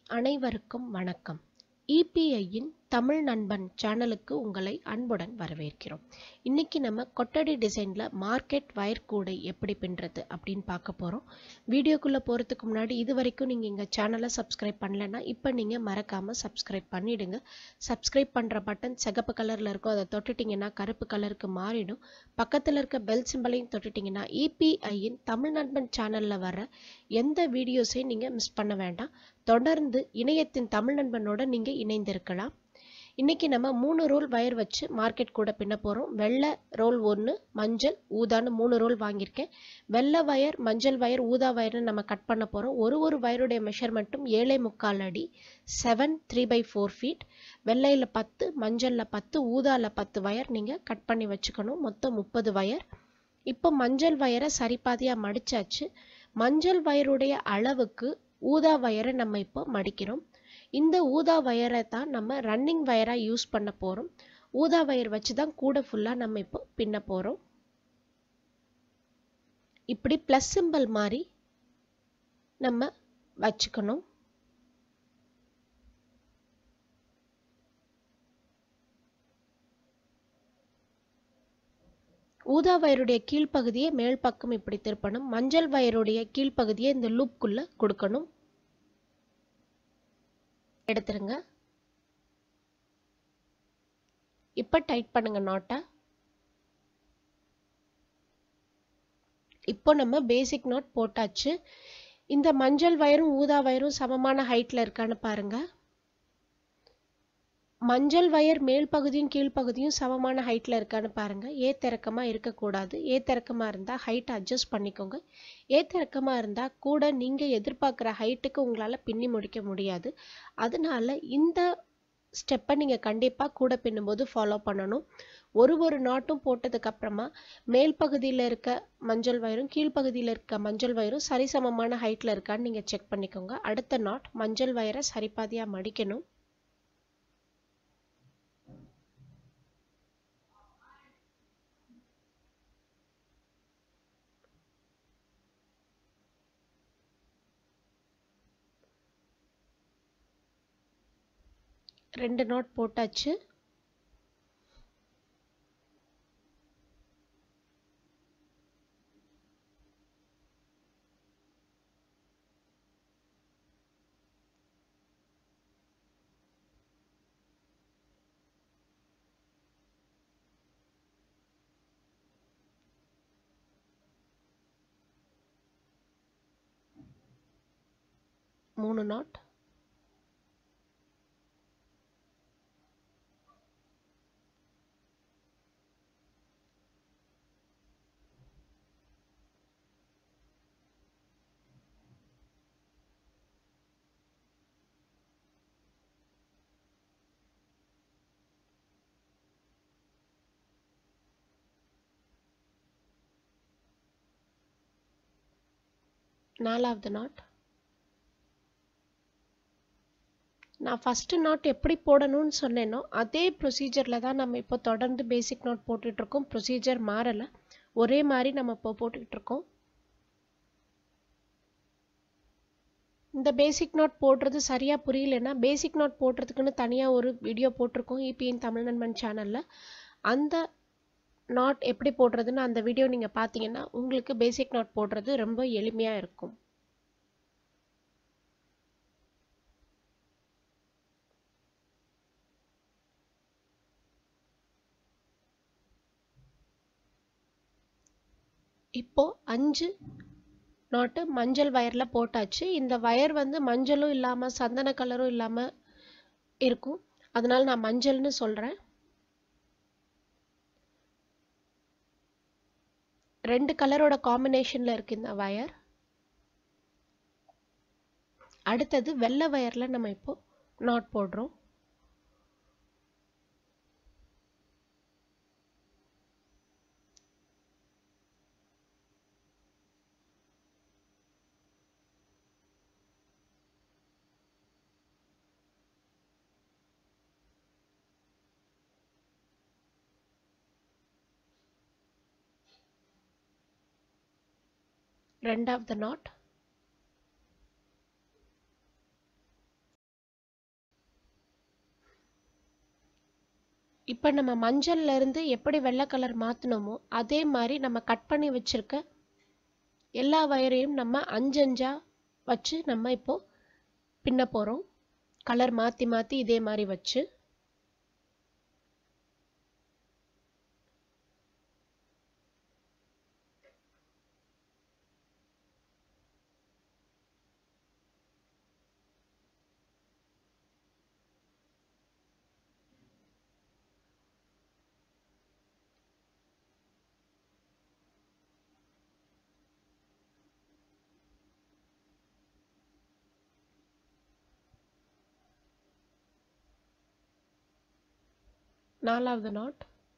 அனைவருக்கும் வணக்கம் இபிஐயின் தமிழ் நண்பன் சேனலுக்கு உங்களை அன்புடன் வரவேற்கிறோம் இன்னைக்கு நம்ம கொட்டடி டிசைனில் மார்க்கெட் வயர் கூடை எப்படி பின்னுறது அப்படின்னு பார்க்க போகிறோம் வீடியோக்குள்ளே போகிறதுக்கு முன்னாடி இது வரைக்கும் நீங்கள் எங்கள் சேனலை சப்ஸ்கிரைப் பண்ணலைன்னா இப்போ நீங்கள் மறக்காமல் சப்ஸ்கிரைப் பண்ணிவிடுங்க சப்ஸ்கிரைப் பண்ணுற பட்டன் சிகப்பு கலரில் இருக்கும் அதை தொட்டுட்டிங்கன்னா கருப்பு கலருக்கு மாறிடும் பக்கத்தில் இருக்க பெல் சிம்பலையும் தொட்டுட்டிங்கன்னா இபிஐயின் தமிழ் நண்பன் சேனலில் வர எந்த வீடியோஸையும் நீங்கள் மிஸ் பண்ண வேண்டாம் தொடர்ந்து இணையத்தின் தமிழ் நண்பனோட நீங்கள் இணைந்திருக்கலாம் இன்னைக்கு நம்ம மூணு ரோல் வயர் வச்சு மார்க்கெட் கூட பின்ன போகிறோம் வெள்ளை ரோல் ஒன்று மஞ்சள் ஊதான்னு மூணு ரோல் வாங்கியிருக்கேன் வெள்ளை வயர் மஞ்சள் வயர் ஊதா வயர்னு நம்ம கட் பண்ண போகிறோம் ஒரு ஒரு வயருடைய மெஷர்மெண்ட்டும் ஏழை முக்கால் அடி seven three by four feet வெள்ளையில் பத்து மஞ்சளில் பத்து ஊதாவில் பத்து வயர் நீங்கள் கட் பண்ணி வச்சுக்கணும் மொத்தம் முப்பது வயர் இப்போ மஞ்சள் வயரை சரிபாதியாக மடிச்சாச்சு மஞ்சள் வயருடைய அளவுக்கு ஊதா வயரை நம்ம இப்போ மடிக்கிறோம் இந்த ஊதா வயரை தான் நம்ம ரன்னிங் வயராக யூஸ் பண்ண போகிறோம் ஊதா வயர் வச்சு தான் கூட ஃபுல்லாக நம்ம இப்போ பின்ன போகிறோம் இப்படி ப்ளஸ் சிம்பிள் மாதிரி நம்ம வச்சுக்கணும் ஊதா வயருடைய கீழ்ப்பகுதியை மேல் பக்கம் இப்படி திருப்பணும் மஞ்சள் வயருடைய கீழ்ப்பகுதியை இந்த லூப்குள்ள கொடுக்கணும் எடுத்துருங்க இப்ப டைட் பண்ணுங்க நாட்டை இப்போ நம்ம பேசிக் நாட் போட்டாச்சு இந்த மஞ்சள் வயரும் ஊதா வயரும் சமமான ஹைட்ல இருக்கான்னு பாருங்க மஞ்சள் வயர் மேல் பகுதியும் கீழ்ப்பகுதியும் சமமான ஹைட்டில் இருக்கான்னு பாருங்கள் ஏத்திறக்கமாக இருக்கக்கூடாது ஏத்திறக்கமாக இருந்தால் ஹைட் அட்ஜஸ்ட் பண்ணிக்கோங்க ஏத்திறக்கமாக இருந்தால் கூட நீங்கள் எதிர்பார்க்குற ஹைட்டுக்கு உங்களால் பின்னி முடிக்க முடியாது அதனால இந்த ஸ்டெப்பை நீங்கள் கண்டிப்பாக கூட பின்னும்போது ஃபாலோ பண்ணணும் ஒரு ஒரு நாட்டும் போட்டதுக்கப்புறமா மேல் பகுதியில் இருக்க மஞ்சள் வயரும் கீழ்ப்பகுதியில் இருக்க மஞ்சள் வயரும் சரிசமமான ஹைட்டில் இருக்கான்னு நீங்கள் செக் பண்ணிக்கோங்க அடுத்த நாட் மஞ்சள் வயரை சரிபாதியாக மடிக்கணும் ரெண்டு நாட் போட்டாச்சு மூணு நாட் நாலாவது நாட் நான் ஃபஸ்ட்டு நாட் எப்படி போடணும்னு சொன்னேனோ அதே ப்ரொசீஜரில் தான் நம்ம இப்போ தொடர்ந்து பேசிக் நாட் போட்டுட்ருக்கோம் ப்ரொசீஜர் மாறலை ஒரே மாதிரி நம்ம இப்போ போட்டுக்கிட்டு இந்த பேசிக் நாட் போடுறது சரியாக புரியலன்னா பேசிக் நாட் போடுறதுக்குன்னு தனியாக ஒரு வீடியோ போட்டிருக்கோம் இபிஎன் தமிழ் நண்பன் சேனலில் அந்த நாட் எப்படி போடுறதுன்னு அந்த வீடியோ நீங்கள் பார்த்தீங்கன்னா உங்களுக்கு பேசிக் நாட் போடுறது ரொம்ப எளிமையாக இருக்கும் இப்போ அஞ்சு நாட்டு மஞ்சள் வயரில் போட்டாச்சு இந்த வயர் வந்து மஞ்சளும் இல்லாமல் சந்தன கலரும் இல்லாமல் இருக்கும் அதனால நான் மஞ்சள்னு சொல்கிறேன் ரெண்டு கலரோட காம்பினேஷனில் இருக்குது இந்த வயர் அடுத்தது வெள்ளை வயரில் நம்ம இப்போ நாட் போடுறோம் ரெண்டாவது நாட் இப்போ நம்ம மஞ்சள்ல இருந்து எப்படி வெள்ளை கலர் மாற்றினோமோ அதே மாதிரி நம்ம கட் பண்ணி வச்சிருக்க எல்லா வயரையும் நம்ம அஞ்சஞ்சா வச்சு நம்ம இப்போ பின்ன போகிறோம் கலர் மாற்றி மாற்றி இதே மாதிரி வச்சு நாலாவது நாட்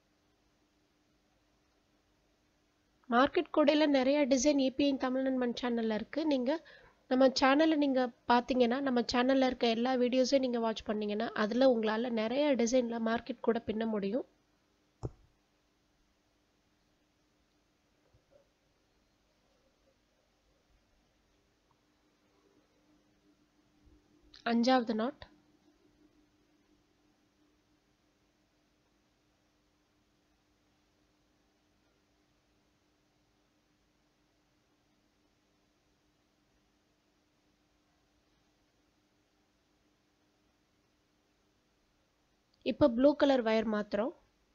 மார்க்கெட் கோடையில் நிறைய டிசைன் ஏபிஐ தமிழ் நண்பன் சேனலில் இருக்குது நீங்கள் நம்ம சேனலை நீங்கள் பார்த்தீங்கன்னா நம்ம சேனலில் இருக்க எல்லா வீடியோஸையும் நீங்கள் வாட்ச் பண்ணீங்கன்னா அதில் உங்களால் நிறைய டிசைனில் மார்க்கெட் கூட பின்ன முடியும் அஞ்சாவது நாட் இப்போ ப்ளூ கலர் வயர் மாத்துறோம்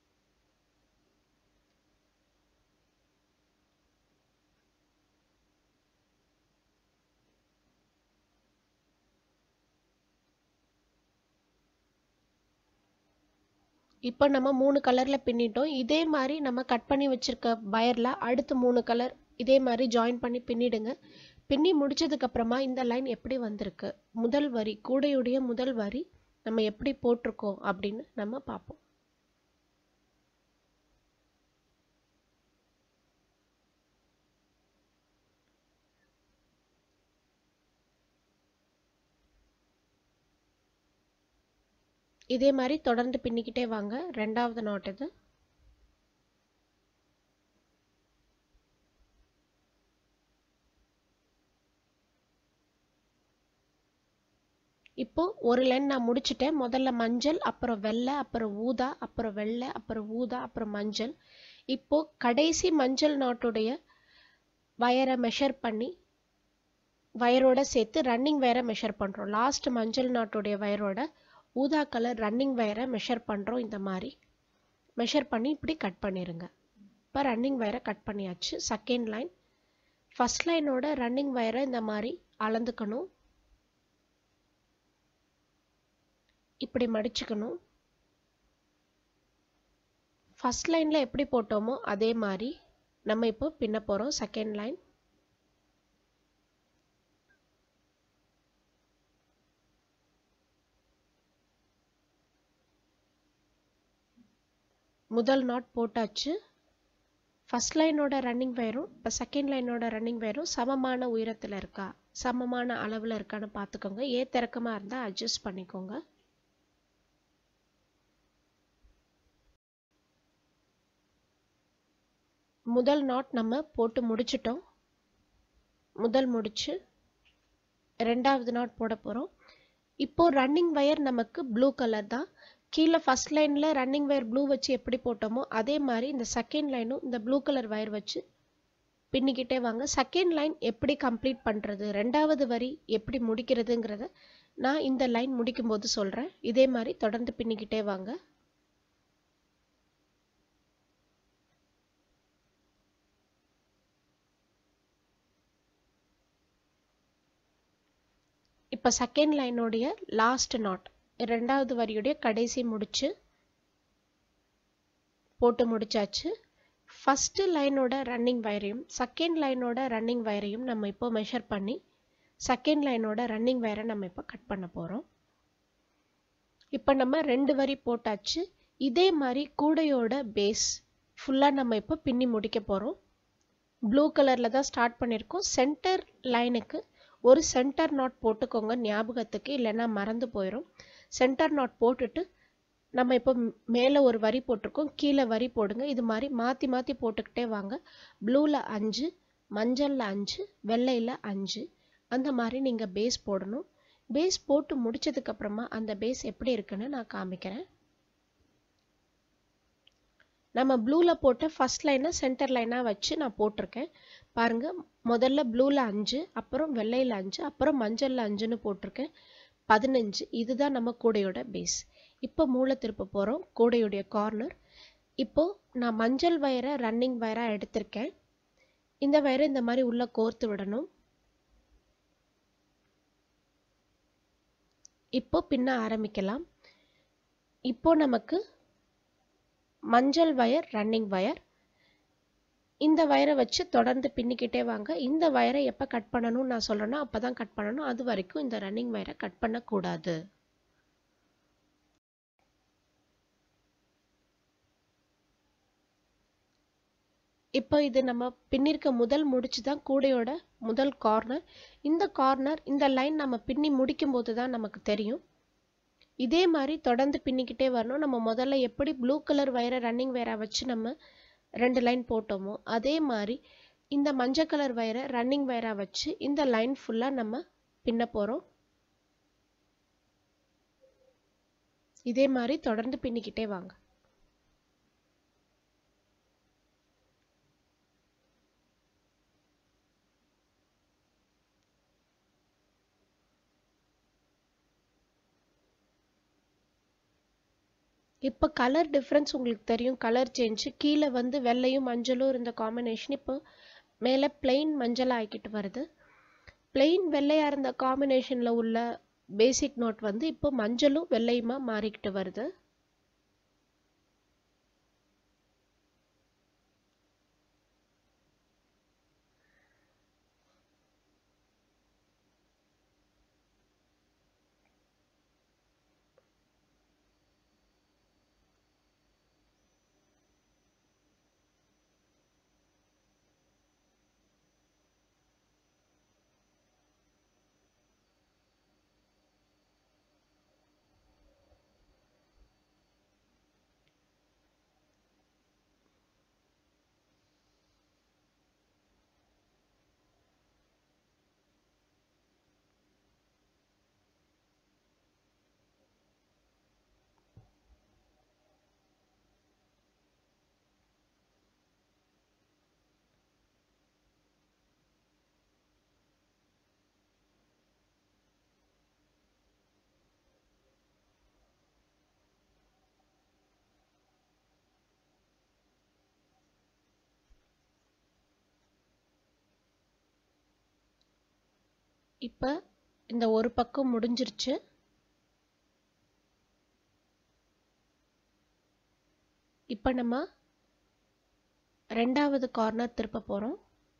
இப்போ நம்ம மூணு கலரில் பின்னிட்டோம் இதே மாதிரி நம்ம கட் பண்ணி வச்சுருக்க வயரில் அடுத்து மூணு கலர் இதே மாதிரி ஜாயின் பண்ணி பின்னிடுங்க பின்னி முடிச்சதுக்கப்புறமா இந்த லைன் எப்படி வந்திருக்கு முதல் வரி கூடையுடைய முதல் வரி நம்ம எப்படி போட்டிருக்கோம் அப்படின்னு நம்ம பார்ப்போம் இதே மாதிரி தொடர்ந்து பின்னிக்கிட்டே வாங்க ரெண்டாவது நாட் இது இப்போ ஒரு லைன் நான் முடிச்சிட்டேன் முதல்ல மஞ்சள் அப்புறம் வெள்ளை அப்புறம் ஊதா அப்புறம் வெள்ளை அப்புறம் ஊதா அப்புறம் மஞ்சள் இப்போ கடைசி மஞ்சள் நாட்டுடைய வயரை மெஷர் பண்ணி வயரோட சேர்த்து ரன்னிங் வயரை மெஷர் பண்ணுறோம் லாஸ்ட் மஞ்சள் நாட்டுடைய வயரோட ஊதா கலர் ரன்னிங் வயரை மெஷர் பண்ணுறோம் இந்த மாதிரி மெஷர் பண்ணி இப்படி கட் பண்ணிடுங்க இப்போ ரன்னிங் வயரை கட் பண்ணியாச்சு செகண்ட் லைன் ஃபஸ்ட் லைனோட ரன்னிங் வயரை இந்த மாதிரி அளந்துக்கணும் இப்படி மடிச்சுக்கணும் ஃபஸ்ட் லைனில் எப்படி போட்டோமோ அதே மாதிரி நம்ம இப்போ பின்ன போகிறோம் செகண்ட் லைன் முதல் நாட் போட்டாச்சு ஃபஸ்ட் லைனோட ரன்னிங் வயரும் இப்போ செகண்ட் லைனோட ரன்னிங் வயரும் சமமான உயரத்தில் இருக்கா சமமான அளவில் இருக்கான்னு பார்த்துக்கோங்க ஏ திறக்கமாக இருந்தால் அட்ஜஸ்ட் பண்ணிக்கோங்க முதல் நாட் நம்ம போட்டு முடிச்சிட்டோம் முதல் முடிச்சு ரெண்டாவது நாட் போட போகிறோம் இப்போ ரன்னிங் வயர் நமக்கு ப்ளூ கலர் தான் கீழே ஃபஸ்ட் லைனில் ரன்னிங் வயர் ப்ளூ வச்சு எப்படி போட்டோமோ அதே மாதிரி இந்த செகண்ட் லைனும் இந்த ப்ளூ கலர் வயர் வச்சு பின்னிக்கிட்டே வாங்க செகண்ட் லைன் எப்படி கம்ப்ளீட் பண்ணுறது ரெண்டாவது வரி எப்படி முடிக்கிறதுங்கிறத நான் இந்த லைன் முடிக்கும்போது சொல்கிறேன் இதே மாதிரி தொடர்ந்து பின்னிக்கிட்டே வாங்க இப்போ செகண்ட் லைனுடைய லாஸ்ட் நாட் ரெண்டாவது வரியுடைய கடைசி முடிச்சு போட்டு முடிச்சாச்சு ஃபஸ்ட்டு லைனோட ரன்னிங் வயரையும் செகண்ட் லைனோட ரன்னிங் வயரையும் நம்ம இப்போ மெஷர் பண்ணி செகண்ட் லைனோட ரன்னிங் வயரை நம்ம இப்போ கட் பண்ண போகிறோம் இப்போ நம்ம ரெண்டு வரி போட்டாச்சு இதே மாதிரி கூடையோட பேஸ் ஃபுல்லாக நம்ம இப்போ பின்னி முடிக்க போகிறோம் ப்ளூ கலரில் தான் ஸ்டார்ட் பண்ணியிருக்கோம் சென்டர் லைனுக்கு ஒரு சென்டர் நாட் போட்டுக்கோங்க ஞாபகத்துக்கு இல்லைன்னா மறந்து போயிடும் சென்டர் நாட் போட்டுட்டு நம்ம இப்போ மேலே ஒரு வரி போட்டிருக்கோம் கீழே வரி போடுங்க இது மாதிரி மாற்றி மாற்றி போட்டுக்கிட்டே வாங்க ப்ளூவில் அஞ்சு மஞ்சளில் அஞ்சு வெள்ளையில் அஞ்சு அந்த மாதிரி நீங்கள் பேஸ் போடணும் பேஸ் போட்டு முடிச்சதுக்கப்புறமா அந்த பேஸ் எப்படி இருக்குன்னு நான் காமிக்கிறேன் நம்ம ப்ளூவில் போட்ட ஃபஸ்ட் லைனை சென்டர் லைனாக வச்சு நான் போட்டிருக்கேன் பாருங்கள் முதல்ல ப்ளூவில் அஞ்சு அப்புறம் வெள்ளையில் அஞ்சு அப்புறம் மஞ்சளில் அஞ்சுன்னு போட்டிருக்கேன் பதினஞ்சு இதுதான் நம்ம கூடையோட பேஸ் இப்போ மூளை திருப்ப போகிறோம் கூடையுடைய கார்னர் இப்போது நான் மஞ்சள் வயரை ரன்னிங் வயராக எடுத்திருக்கேன் இந்த வயரை இந்த மாதிரி உள்ளே கோர்த்து விடணும் இப்போ பின்ன ஆரம்பிக்கலாம் இப்போ நமக்கு மஞ்சள் வயர் ரன்னிங் வயர் இந்த வயரை வச்சு தொடர்ந்து பின்னிக்கிட்டே வாங்க இந்த வயரை எப்போ கட் பண்ணணும்னு நான் சொல்கிறேன்னா அப்போ தான் கட் பண்ணணும் அது வரைக்கும் இந்த ரன்னிங் வயரை கட் பண்ணக்கூடாது இப்போ இது நம்ம பின்னிருக்க முதல் முடிச்சு தான் கூடையோட முதல் கார்னர் இந்த கார்னர் இந்த லைன் நம்ம பின்னி முடிக்கும் போது தான் நமக்கு தெரியும் இதே மாதிரி தொடர்ந்து பின்னிக்கிட்டே வரணும் நம்ம முதல்ல எப்படி ப்ளூ கலர் வயரை ரன்னிங் வயரை வச்சு நம்ம ரெண்டு லைன் போட்டோமோ அதே மாதிரி இந்த மஞ்சள் கலர் வயரை ரன்னிங் வயராக வச்சு இந்த லைன் ஃபுல்லாக நம்ம பின்ன போகிறோம் இதே மாதிரி தொடர்ந்து பின்னிக்கிட்டே வாங்க இப்போ கலர் டிஃப்ரென்ஸ் உங்களுக்கு தெரியும் கலர் சேஞ்சு கீழே வந்து வெள்ளையும் மஞ்சளும் இருந்த காம்பினேஷன் இப்போ மேலே பிளெயின் மஞ்சள் ஆகிக்கிட்டு வருது பிளெயின் வெள்ளையாக இருந்த காம்பினேஷனில் உள்ள பேசிக் நோட் வந்து இப்போ மஞ்சளும் வெள்ளையுமா மாறிக்கிட்டு வருது இப்போ இந்த ஒரு பக்கம் முடிஞ்சிருச்சு இப்போ நம்ம ரெண்டாவது கார்னர் திருப்ப போகிறோம்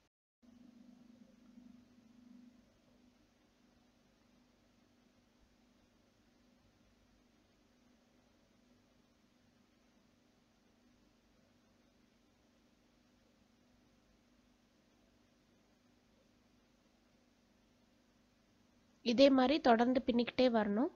இதே மாதிரி தொடர்ந்து பின்னிக்கிட்டே வரணும்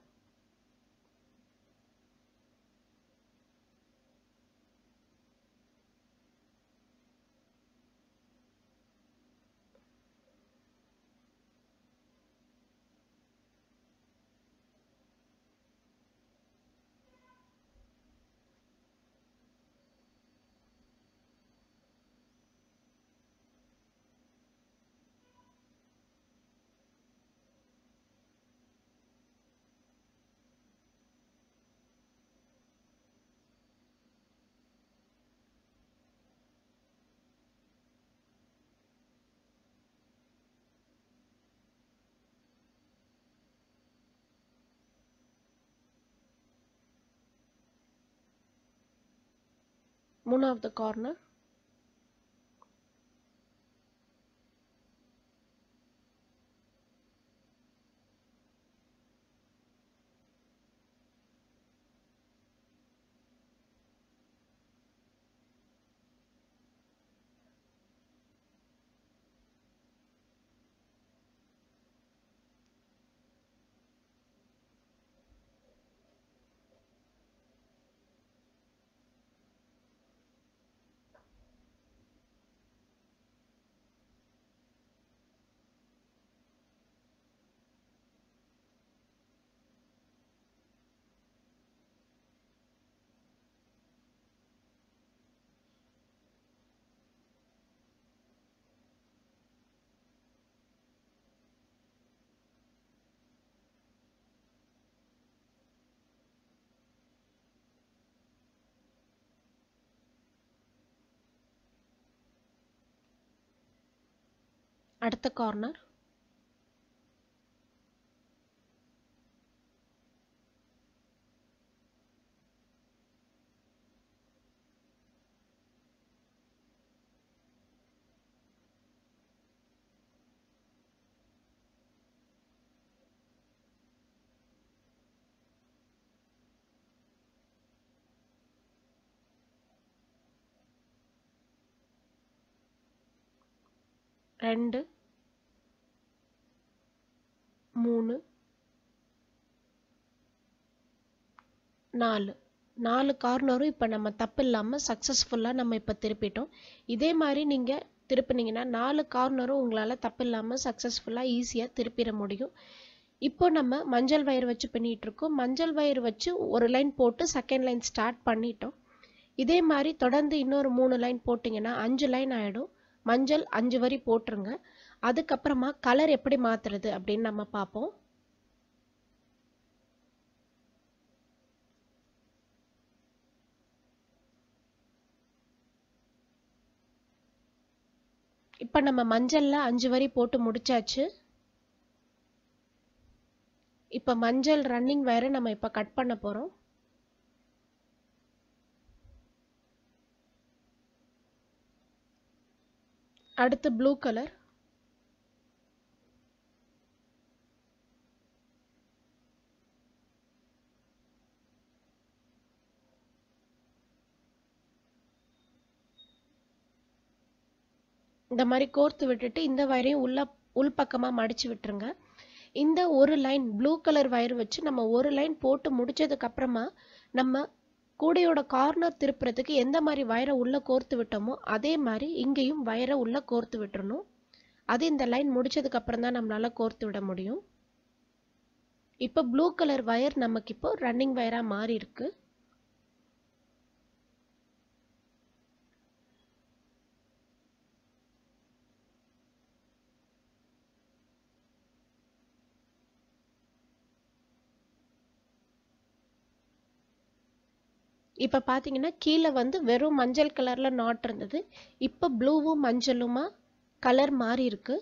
மூணாவது கார்னர் அடுத்த கார்னர் ரெண்டு மூணு நாலு நாலு கார்னரும் இப்போ நம்ம தப்பு இல்லாமல் சக்ஸஸ்ஃபுல்லாக நம்ம இப்போ திருப்பிட்டோம் இதே மாதிரி நீங்கள் திருப்பினீங்கன்னா நாலு கார்னரும் உங்களால் தப்பு இல்லாமல் சக்ஸஸ்ஃபுல்லாக ஈஸியாக திருப்பிட முடியும் இப்போ நம்ம மஞ்சள் வயர் வச்சு பின்னிட்டு இருக்கோம் மஞ்சள் வயர் வச்சு ஒரு லைன் போட்டு செகண்ட் லைன் ஸ்டார்ட் பண்ணிட்டோம் இதே மாதிரி தொடர்ந்து இன்னொரு மூணு லைன் போட்டிங்கன்னா அஞ்சு லைன் ஆகிடும் மஞ்சள் அஞ்சு வரி போட்டுருங்க அதுக்கப்புறமா கலர் எப்படி மாத்துறது அப்படின்னு நம்ம பார்ப்போம் இப்போ நம்ம மஞ்சள்ல அஞ்சு வரி போட்டு முடிச்சாச்சு இப்போ மஞ்சள் ரன்னிங் வயரை நம்ம இப்போ கட் பண்ண போகிறோம் அடுத்து ப்ளூ கலர் இந்த மாதிரி கோர்த்து விட்டுட்டு இந்த வயரையும் உள்ள உள்பக்கமாக மடிச்சு விட்டுருங்க இந்த ஒரு லைன் ப்ளூ கலர் வயர் வச்சு நம்ம ஒரு லைன் போட்டு முடிச்சதுக்கு அப்புறமா நம்ம கூடையோட கார்னர் திருப்புறதுக்கு எந்த மாதிரி வயரை உள்ள கோர்த்து விட்டோமோ அதே மாதிரி இங்கேயும் வயரை உள்ள கோர்த்து விட்டுறணும் அது இந்த லைன் முடிச்சதுக்கு அப்புறம் தான் நம்மளால கோர்த்து விட முடியும் இப்போ ப்ளூ கலர் வயர் நமக்கு இப்போ ரன்னிங் வயரா மாறி இருக்கு இப்போ பார்த்தீங்கன்னா கீழே வந்து வெறும் மஞ்சள் கலரில் நாட் இருந்தது இப்போ ப்ளூவும் மஞ்சளுமா கலர் மாறி இருக்கு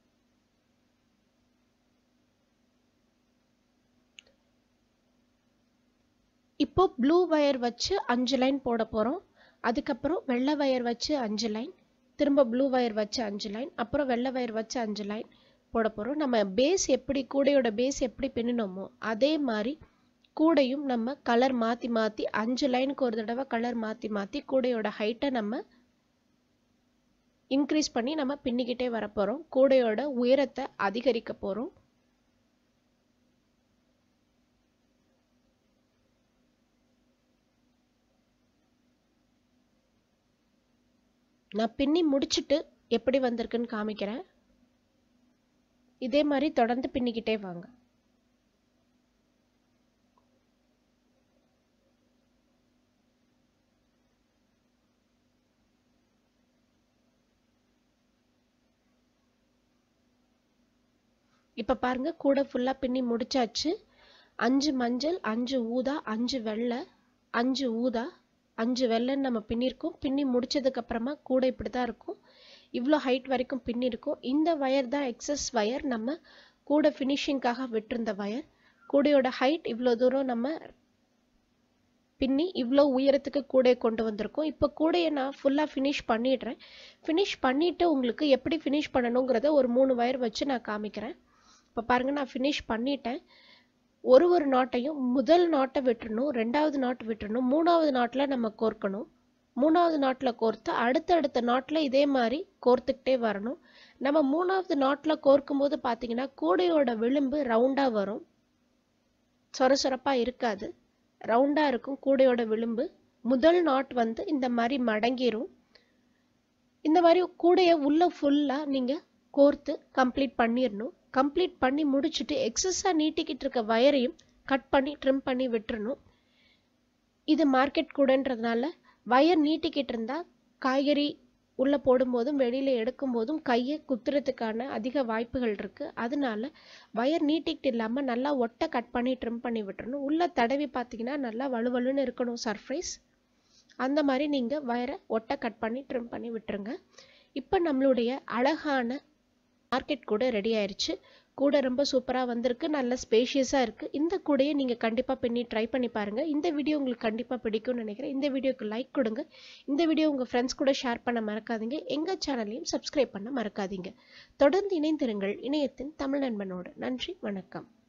இப்போ ப்ளூ வயர் வச்சு அஞ்சு லைன் போட போகிறோம் அதுக்கப்புறம் வெள்ளை வயர் வச்சு அஞ்சு லைன் திரும்ப ப்ளூ வயர் வச்சு அஞ்சு லைன் அப்புறம் வெள்ளை வயர் வச்சு அஞ்சு லைன் போட போகிறோம் நம்ம பேஸ் எப்படி கூடையோட பேஸ் எப்படி பின்னணுமோ அதே மாதிரி கூடையும் நம்ம கலர் மாற்றி மாற்றி அஞ்சு லைனுக்கு ஒரு தடவை கலர் மாற்றி மாற்றி கூடையோட ஹைட்டை நம்ம இன்க்ரீஸ் பண்ணி நம்ம பின்னிக்கிட்டே வர போகிறோம் கூடையோட உயரத்தை அதிகரிக்க போகிறோம் நான் பின்னி முடிச்சுட்டு எப்படி வந்திருக்குன்னு காமிக்கிறேன் இதே மாதிரி தொடர்ந்து பின்னிக்கிட்டே வாங்க இப்போ பாருங்க கூட ஃபுல்லாக பின்னி முடிச்சாச்சு அஞ்சு மஞ்சள் அஞ்சு ஊதா அஞ்சு வெள்ளை அஞ்சு ஊதா அஞ்சு வெள்ளைன்னு நம்ம பின்னிருக்கோம் பின்னி முடிச்சதுக்கு அப்புறமா கூட இப்படி தான் இருக்கும் இவ்வளோ ஹைட் வரைக்கும் பின்னிருக்கோம் இந்த வயர் தான் எக்ஸஸ் வயர் நம்ம கூட ஃபினிஷிங்காக விட்டிருந்த வயர் கூடையோட ஹைட் இவ்வளோ தூரம் நம்ம பின்னி இவ்வளோ உயரத்துக்கு கூடையை கொண்டு வந்திருக்கோம் இப்போ கூடையை நான் ஃபுல்லாக ஃபினிஷ் பண்ணிடுறேன் ஃபினிஷ் பண்ணிவிட்டு உங்களுக்கு எப்படி ஃபினிஷ் பண்ணணுங்கிறத ஒரு மூணு வயர் வச்சு நான் காமிக்கிறேன் இப்போ பாருங்கள் நான் ஃபினிஷ் பண்ணிட்டேன் ஒரு ஒரு நாட்டையும் முதல் நாட்டை விட்டுறணும் ரெண்டாவது நாட்டு விட்டுறணும் மூணாவது நாட்டில் நம்ம கோர்க்கணும் மூணாவது நாட்டில் கோர்த்து அடுத்தடுத்த நாட்டில் இதே மாதிரி கோர்த்துக்கிட்டே வரணும் நம்ம மூணாவது நாட்டில் கோர்க்கும் போது பார்த்தீங்கன்னா கூடையோட விளிம்பு ரவுண்டாக வரும் சொர சொரப்பாக இருக்காது ரவுண்டாக இருக்கும் கூடையோட விளிம்பு முதல் நாட் வந்து இந்த மாதிரி மடங்கிரும் இந்த மாதிரி கூடையை உள்ள ஃபுல்லாக நீங்கள் கோர்த்து கம்ப்ளீட் பண்ணிடணும் கம்ப்ளீட் பண்ணி முடிச்சுட்டு எக்ஸஸாக நீட்டிக்கிட்டு இருக்க வயரையும் கட் பண்ணி ட்ரிம் பண்ணி விட்டுறணும் இது மார்க்கெட் கூடன்றதுனால வயர் நீட்டிக்கிட்டு இருந்தால் காய்கறி உள்ளே போடும்போதும் வெளியில் எடுக்கும்போதும் கையை குத்துறதுக்கான அதிக வாய்ப்புகள் இருக்குது அதனால வயர் நீட்டிக்கிட்டு இல்லாமல் நல்லா ஒட்டை கட் பண்ணி ட்ரிம் பண்ணி விட்டுறணும் உள்ளே தடவி பார்த்தீங்கன்னா நல்லா வலுவலுன்னு இருக்கணும் சர்ஃபேஸ் அந்த மாதிரி நீங்கள் வயரை ஒட்டை கட் பண்ணி ட்ரிம் பண்ணி விட்டுருங்க இப்போ நம்மளுடைய அழகான மார்க்கெட் கூட ரெடி ஆயிருச்சு கூடை ரொம்ப சூப்பராக வந்திருக்கு நல்ல ஸ்பேஷியஸாக இருக்குது இந்த கூடையை நீங்கள் கண்டிப்பாக பின்னி ட்ரை பண்ணி பாருங்கள் இந்த வீடியோ உங்களுக்கு கண்டிப்பாக பிடிக்கும்னு நினைக்கிறேன் இந்த வீடியோக்கு லைக் கொடுங்க இந்த வீடியோ உங்கள் ஃப்ரெண்ட்ஸ் கூட ஷேர் பண்ண மறக்காதீங்க எங்கள் சேனலையும் சப்ஸ்கிரைப் பண்ண மறக்காதீங்க தொடர்ந்து இணைந்திருங்கள் இணையத்தின் தமிழ் நண்பனோடு நன்றி வணக்கம்